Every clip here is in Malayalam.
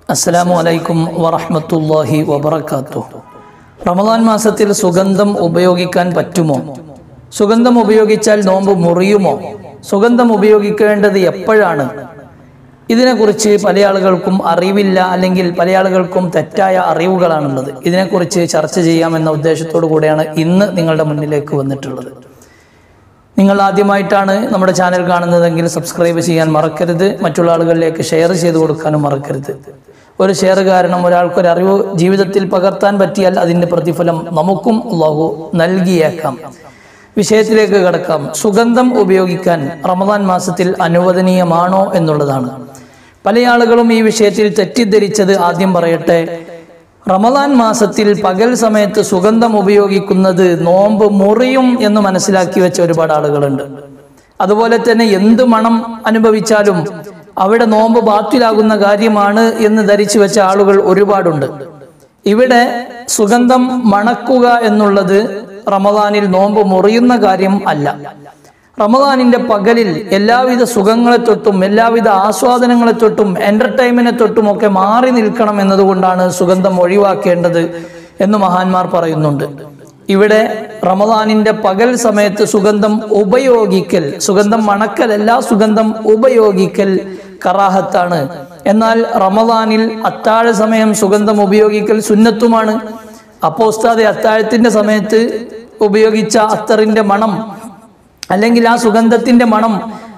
അസ്സലാമു അലൈക്കും വറഹ്മത്തുള്ളാഹി വബറകാത്തു റമദാൻ മാസത്തിൽ സുഗന്ധം ഉപയോഗിക്കാൻ പറ്റുമോ സുഗന്ധം ഉപയോഗിച്ചാൽ നോമ്പ് മുറിയുമോ സുഗന്ധം ഉപയോഗിക്കേണ്ടത് എപ്പോഴാണ് ഇതിനെക്കുറിച്ച് പല ആളുകൾക്കും അറിവില്ല അല്ലെങ്കിൽ പല ആളുകൾക്കും തെറ്റായ അറിവുകളാണുള്ളത് ഇതിനെക്കുറിച്ച് ചർച്ച ചെയ്യാമെന്ന ഉദ്ദേശത്തോടു കൂടെയാണ് ഇന്ന് നിങ്ങളുടെ മുന്നിലേക്ക് വന്നിട്ടുള്ളത് നിങ്ങൾ ആദ്യമായിട്ടാണ് നമ്മുടെ ചാനൽ കാണുന്നതെങ്കിൽ സബ്സ്ക്രൈബ് ചെയ്യാൻ മറക്കരുത് മറ്റുള്ള ആളുകളിലേക്ക് ഷെയർ ചെയ്ത് കൊടുക്കാനും മറക്കരുത് ഒരു ഷെയർ കാരണം ഒരാൾക്കൊരു അറിവ് ജീവിതത്തിൽ പകർത്താൻ പറ്റിയാൽ അതിൻ്റെ പ്രതിഫലം നമുക്കും അള്ളാഹു നൽകിയേക്കാം വിഷയത്തിലേക്ക് കടക്കാം സുഗന്ധം ഉപയോഗിക്കാൻ റമദാൻ മാസത്തിൽ അനുവദനീയമാണോ എന്നുള്ളതാണ് പല ആളുകളും ഈ വിഷയത്തിൽ തെറ്റിദ്ധരിച്ചത് ആദ്യം പറയട്ടെ റമദാൻ മാസത്തിൽ പകൽ സമയത്ത് സുഗന്ധം ഉപയോഗിക്കുന്നത് നോമ്പ് മുറിയും എന്ന് മനസ്സിലാക്കി വെച്ച ഒരുപാട് ആളുകളുണ്ട് അതുപോലെ തന്നെ എന്ത് മണം അനുഭവിച്ചാലും അവിടെ നോമ്പ് ബാത്തിലാകുന്ന കാര്യമാണ് എന്ന് ധരിച്ചു വെച്ച ആളുകൾ ഒരുപാടുണ്ട് ഇവിടെ സുഗന്ധം മണക്കുക എന്നുള്ളത് റമദാനിൽ നോമ്പ് മുറിയുന്ന കാര്യം അല്ല റമദാനിന്റെ പകലിൽ എല്ലാവിധ സുഖങ്ങളെ തൊട്ടും എല്ലാവിധ ആസ്വാദനങ്ങളെ തൊട്ടും എന്റർടൈൻമെന്റിനെ തൊട്ടും ഒക്കെ മാറി നിൽക്കണം എന്നതുകൊണ്ടാണ് സുഗന്ധം ഒഴിവാക്കേണ്ടത് എന്ന് മഹാന്മാർ പറയുന്നുണ്ട് ഇവിടെ റമദാനിന്റെ പകൽ സമയത്ത് സുഗന്ധം ഉപയോഗിക്കൽ സുഗന്ധം മണക്കലല്ല സുഗന്ധം ഉപയോഗിക്കൽ കറാഹത്താണ് എന്നാൽ റമദാനിൽ അത്താഴ സമയം സുഗന്ധം ഉപയോഗിക്കൽ സുന്നത്തുമാണ് അപ്പോ ഉസ്താദെ അത്താഴത്തിന്റെ സമയത്ത് ഉപയോഗിച്ച അത്തറിന്റെ മണം അല്ലെങ്കിൽ ആ സുഗന്ധത്തിന്റെ മണം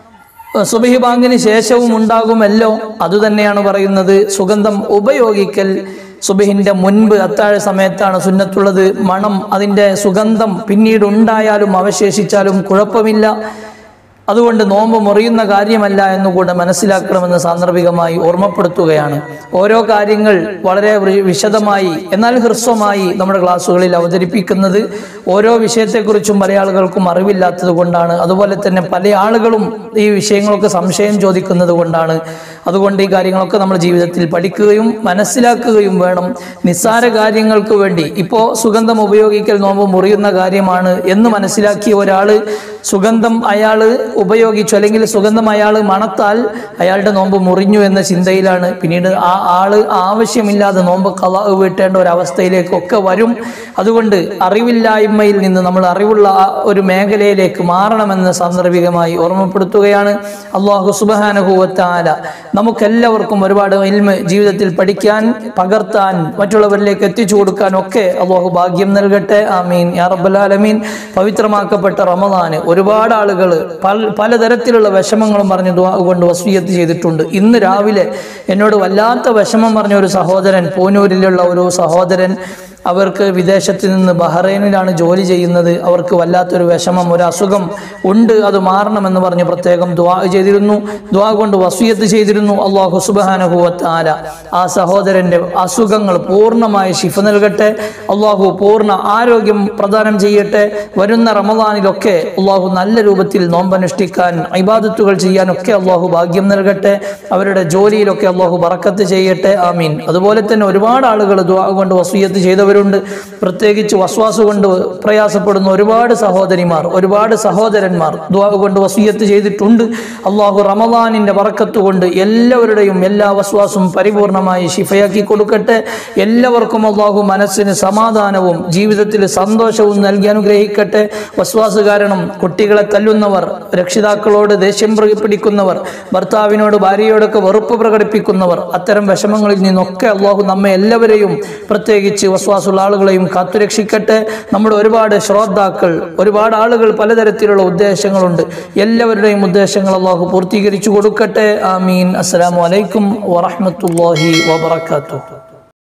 സുബഹി ബാങ്കിന് ശേഷവും ഉണ്ടാകുമല്ലോ അതുതന്നെയാണ് പറയുന്നത് സുഗന്ധം ഉപയോഗിക്കൽ സുബഹിന്റെ മുൻപ് അത്താഴ സമയത്താണ് സുന്നത്തുള്ളത് മണം അതിൻ്റെ സുഗന്ധം പിന്നീട് ഉണ്ടായാലും അവശേഷിച്ചാലും കുഴപ്പമില്ല അതുകൊണ്ട് നോമ്പ് മുറിയുന്ന കാര്യമല്ല എന്നുകൂടെ മനസ്സിലാക്കണമെന്ന് സാന്ദർഭികമായി ഓർമ്മപ്പെടുത്തുകയാണ് ഓരോ കാര്യങ്ങൾ വളരെ വൃ- വിശദമായി എന്നാൽ ഹ്രസ്വമായി നമ്മുടെ ക്ലാസ്സുകളിൽ അവതരിപ്പിക്കുന്നത് ഓരോ വിഷയത്തെക്കുറിച്ചും പല ആളുകൾക്കും അറിവില്ലാത്തത് കൊണ്ടാണ് അതുപോലെ തന്നെ പല ആളുകളും ഈ വിഷയങ്ങളൊക്കെ സംശയം ചോദിക്കുന്നത് കൊണ്ടാണ് അതുകൊണ്ട് ഈ കാര്യങ്ങളൊക്കെ നമ്മൾ ജീവിതത്തിൽ പഠിക്കുകയും മനസ്സിലാക്കുകയും വേണം നിസ്സാര കാര്യങ്ങൾക്ക് വേണ്ടി ഇപ്പോൾ സുഗന്ധം ഉപയോഗിക്കൽ നോമ്പ് മുറിയുന്ന കാര്യമാണ് എന്ന് മനസ്സിലാക്കിയ ഒരാൾ സുഗന്ധം അയാൾ ഉപയോഗിച്ചു അല്ലെങ്കിൽ സുഗന്ധം അയാൾ മണത്താൽ അയാളുടെ നോമ്പ് മുറിഞ്ഞു എന്ന ചിന്തയിലാണ് പിന്നീട് ആ ആള് ആവശ്യമില്ലാതെ നോമ്പ് കള വീട്ടേണ്ട ഒരു അവസ്ഥയിലേക്കൊക്കെ വരും അതുകൊണ്ട് അറിവില്ലായ്മയിൽ നിന്ന് നമ്മൾ അറിവുള്ള ആ ഒരു മേഖലയിലേക്ക് മാറണമെന്ന് സാന്ദർഭികമായി ഓർമ്മപ്പെടുത്തുകയാണ് അള്ളാഹു സുബാനുഭൂവത്താല നമുക്കെല്ലാവർക്കും ഒരുപാട് ഇൽമ ജീവിതത്തിൽ പഠിക്കാൻ പകർത്താൻ മറ്റുള്ളവരിലേക്ക് എത്തിച്ചു കൊടുക്കാൻ ഒക്കെ അള്ളാഹു ഭാഗ്യം നൽകട്ടെ ആമീൻ യാ റബ്ബൽ ആലമീൻ പവിത്രമാക്കപ്പെട്ട റമദാന് ഒരുപാട് ആളുകൾ പല പലതരത്തിലുള്ള വിഷമങ്ങളും പറഞ്ഞ് ദുആ കൊണ്ട് വസീയത്ത് ചെയ്തിട്ടുണ്ട് ഇന്ന് രാവിലെ എന്നോട് വല്ലാത്ത വിഷമം പറഞ്ഞ ഒരു സഹോദരൻ പൂനൂരിലുള്ള ഒരു സഹോദരൻ അവർക്ക് വിദേശത്ത് നിന്ന് ബഹ്റൈനിലാണ് ജോലി ചെയ്യുന്നത് അവർക്ക് വല്ലാത്തൊരു വിഷമം ഒരു അസുഖം ഉണ്ട് അത് മാറണമെന്ന് പറഞ്ഞ് പ്രത്യേകം ദ്വാ ചെയ്തിരുന്നു ദ്വാ കൊണ്ട് വസൂയത്ത് ചെയ്തിരുന്നു അള്ളാഹു സുബാനുഭവത്താല ആ സഹോദരന്റെ അസുഖങ്ങൾ പൂർണ്ണമായി ശിഫ നൽകട്ടെ അള്ളാഹു പൂർണ്ണ ആരോഗ്യം പ്രദാനം ചെയ്യട്ടെ വരുന്ന റമദാനിലൊക്കെ അള്ളാഹു നല്ല രൂപത്തിൽ നോമ്പനുഷ്ഠിക്കാൻ ഇബാദത്തുകൾ ചെയ്യാനൊക്കെ അള്ളാഹു ഭാഗ്യം നൽകട്ടെ അവരുടെ ജോലിയിലൊക്കെ അള്ളാഹു ബറക്കത്ത് ചെയ്യട്ടെ ആമീൻ അതുപോലെ തന്നെ ഒരുപാട് ആളുകൾ ദ്വാ കൊണ്ട് വസൂയത്ത് ചെയ്തവരുണ്ട് പ്രത്യേകിച്ച് വസ്വാസ് കൊണ്ട് പ്രയാസപ്പെടുന്ന ഒരുപാട് സഹോദരിമാർ ഒരുപാട് സഹോദരന്മാർ ദ്വാ കൊണ്ട് വസൂയത്ത് ചെയ്തിട്ടുണ്ട് അള്ളാഹു റമദാനിന്റെ ബറക്കത്ത് കൊണ്ട് എല്ലാവരുടെയും എല്ലാ വസ്വാസും പരിപൂർണമായി ശിഫയാക്കി കൊടുക്കട്ടെ എല്ലാവർക്കും അള്ളാഹു മനസ്സിന് സമാധാനവും ജീവിതത്തിൽ സന്തോഷവും നൽകി അനുഗ്രഹിക്കട്ടെ വസ്വാസ് കാരണം കുട്ടികളെ തല്ലുന്നവർ രക്ഷിതാക്കളോട് ദേഷ്യം പ്ര- പിടിക്കുന്നവർ ഭർത്താവിനോട് ഭാര്യയോടൊക്കെ വെറുപ്പ് പ്രകടിപ്പിക്കുന്നവർ അത്തരം വിഷമങ്ങളിൽ നിന്നൊക്കെ അള്ളാഹു നമ്മെ എല്ലാവരെയും പ്രത്യേകിച്ച് വസ്വാസുള്ള ആളുകളെയും കാത്തുരക്ഷിക്കട്ടെ നമ്മുടെ ഒരുപാട് ശ്രോതാക്കൾ ഒരുപാട് ആളുകൾ പലതരത്തിലുള്ള ഉദ്ദേശങ്ങളുണ്ട് എല്ലാവരുടെയും ഉദ്ദേശങ്ങൾ അള്ളാഹു പൂർത്തീകരിച്ചു കൊടുക്കട്ടെ ആമീൻ അസ്സലാമു അലൈക്കും വറഹ്മത്തുള്ളാഹി വബറകാതുഹു